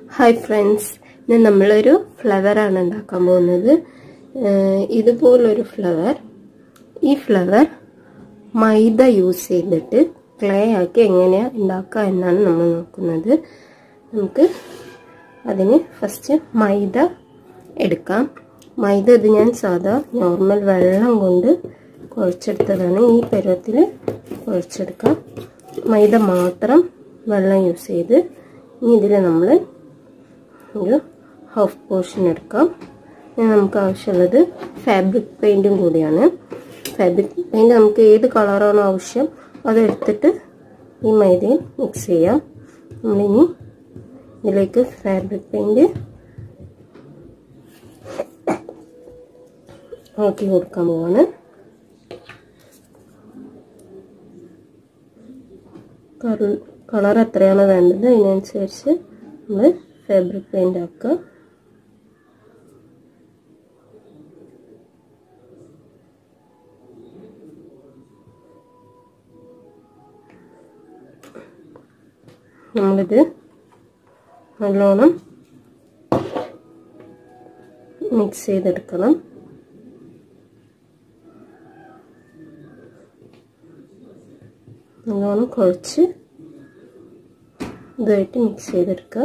hi friends ഇന്ന് നമ്മളൊരു ഫ്ലവറാണ് ഉണ്ടാക്കാൻ പോകുന്നത് ഏഹ് ഇതുപോലൊരു ഫ്ലവർ ഈ ഫ്ലവർ മൈദ യൂസ് ചെയ്തിട്ട് ക്ലേ ആക്കി എങ്ങനെയാണ് ഉണ്ടാക്കുക എന്നാണ് നമ്മൾ നോക്കുന്നത് നമുക്ക് അതിന് ഫസ്റ്റ് മൈദ എടുക്കാം മൈദ ഇത് ഞാൻ സാധാ നോർമൽ വെള്ളം കൊണ്ട് കുഴച്ചെടുത്തതാണ് ഈ പരുവത്തിൽ കുഴച്ചെടുക്കാം മൈദ മാത്രം വെള്ളം യൂസ് ചെയ്ത് ഇനി ഇതിൽ നമ്മൾ ഒരു ഹാഫ് പോർഷൻ എടുക്കാം ഇനി നമുക്ക് ആവശ്യമുള്ളത് ഫാബ്രിക് പെയിൻറ്റും കൂടിയാണ് ഫാബ്രിക് പെയിൻറ്റ് നമുക്ക് ഏത് കളറാണോ ആവശ്യം അതെടുത്തിട്ട് ഈ മൈദയിൽ മിക്സ് ചെയ്യാം നമ്മളിനി ഇതിലേക്ക് ഫാബ്രിക് പെയിൻറ്റ് ആക്കി കൊടുക്കാൻ പോവാണ് കളർ എത്രയാണോ വേണ്ടത് അതിനനുസരിച്ച് നമ്മൾ ഫാബ്രിക് പെയിൻ്റ് ആക്കുക നമ്മളിത് നല്ലോണം മിക്സ് ചെയ്തെടുക്കണം നല്ലോണം കുഴച്ച് ഇതായിട്ട് മിക്സ് ചെയ്തെടുക്കുക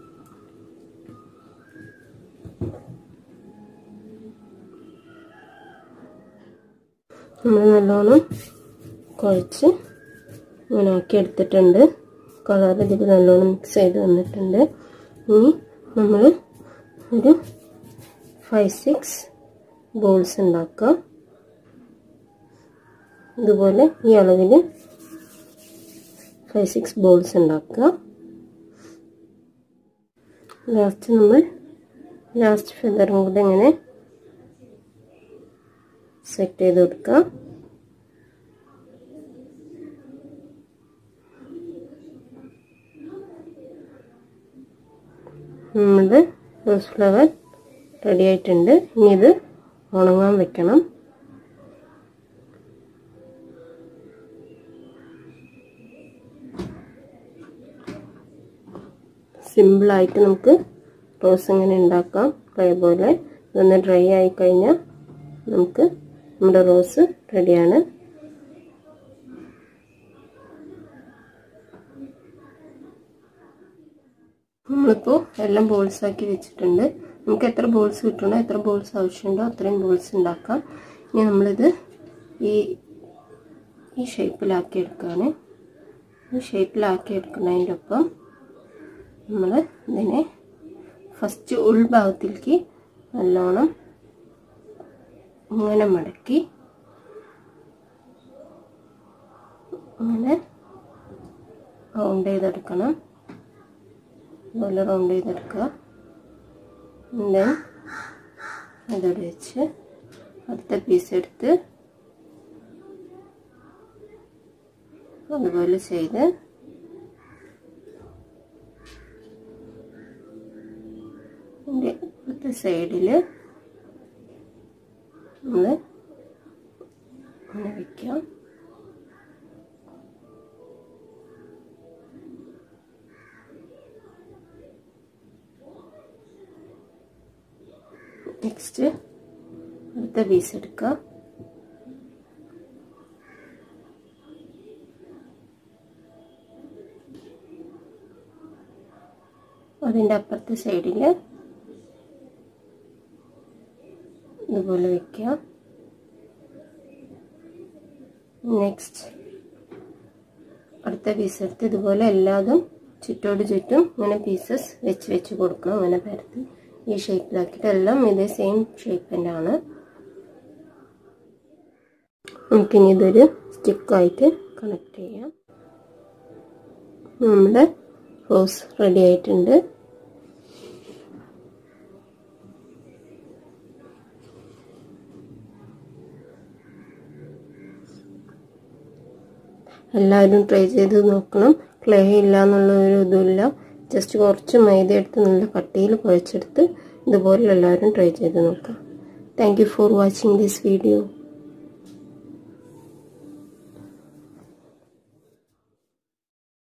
നമ്മൾ നല്ലോണം കുഴച്ച് ഇങ്ങനെ ആക്കി എടുത്തിട്ടുണ്ട് കളർ ഇതിൽ നല്ലോണം മിക്സ് ചെയ്ത് വന്നിട്ടുണ്ട് ഇനി നമ്മൾ ഒരു ഫൈവ് സിക്സ് ബോൾസ് ഉണ്ടാക്കുക ഇതുപോലെ ഈ അളവിൽ ഫൈവ് സിക്സ് ബോൾസ് ഉണ്ടാക്കുക ലാസ്റ്റ് നമ്മൾ ലാസ്റ്റ് ഫെദറും കൂടെ ഇങ്ങനെ സെറ്റ് ചെയ്ത് കൊടുക്കുക നമ്മുടെ റോസ് ഫ്ലവർ റെഡി ആയിട്ടുണ്ട് ഇനി ഇത് ഉണങ്ങാൻ വെക്കണം സിമ്പിളായിട്ട് നമുക്ക് റോസ് ഇങ്ങനെ ഉണ്ടാക്കാം ക്ലേ പോലെ ഇതൊന്ന് ഡ്രൈ ആയി കഴിഞ്ഞാൽ നമുക്ക് നമ്മുടെ റോസ് റെഡിയാണ് നമ്മളിപ്പോൾ എല്ലാം ബോൾസ് ആക്കി വെച്ചിട്ടുണ്ട് നമുക്ക് എത്ര ബോൾസ് കിട്ടണോ എത്ര ബോൾസ് ആവശ്യമുണ്ടോ അത്രയും ബോൾസ് ഉണ്ടാക്കാം ഇനി നമ്മളിത് ഈ ഈ ഷേപ്പിലാക്കി എടുക്കുകയാണ് ഈ ഷേപ്പിലാക്കി എടുക്കുന്നതിൻ്റെ ഒപ്പം നമ്മൾ ഇതിനെ ഫസ്റ്റ് ഉൾഭാഗത്തിലേക്ക് നല്ലോണം ഇങ്ങനെ മടക്കി ഇങ്ങനെ റൗണ്ട് ചെയ്തെടുക്കണം ഇതുപോലെ റൗണ്ട് ചെയ്തെടുക്കുക ദെൻ അതോടെ വെച്ച് അടുത്ത പീസ് എടുത്ത് അതുപോലെ ചെയ്ത് ഇതിൻ്റെ ഇപ്പുറത്തെ സൈഡിൽ നമ്മൾ അങ്ങനെ വയ്ക്കാം നെക്സ്റ്റ് അടുത്ത പീസ് എടുക്കുക അതിൻ്റെ അപ്പുറത്തെ സൈഡിൽ ഇതുപോലെ വെക്കുക നെക്സ്റ്റ് അടുത്ത പീസ് എടുത്ത് ഇതുപോലെ എല്ലാതും ചുറ്റോട് ചുറ്റും ഇങ്ങനെ പീസസ് വെച്ച് വെച്ച് കൊടുക്കണം അങ്ങനെ പരത്തി ഈ ഷേപ്പിലാക്കിയിട്ട് എല്ലാം ഇതേ സെയിം ഷേപ്പ് തന്നെയാണ് നമുക്കിനി ഇതൊരു സ്റ്റിക്കായിട്ട് കണക്ട് ചെയ്യാം നമ്മുടെ റോസ് റെഡി ആയിട്ടുണ്ട് എല്ലാവരും ട്രൈ ചെയ്ത് നോക്കണം ക്ലേ ഇല്ല എന്നുള്ള ഒരു ഇതുമില്ല ജസ്റ്റ് കുറച്ച് മൈദ എടുത്ത് നല്ല കട്ടിയിൽ കുഴച്ചെടുത്ത് ഇതുപോലെ എല്ലാവരും ട്രൈ ചെയ്ത് നോക്കാം thank you for watching this video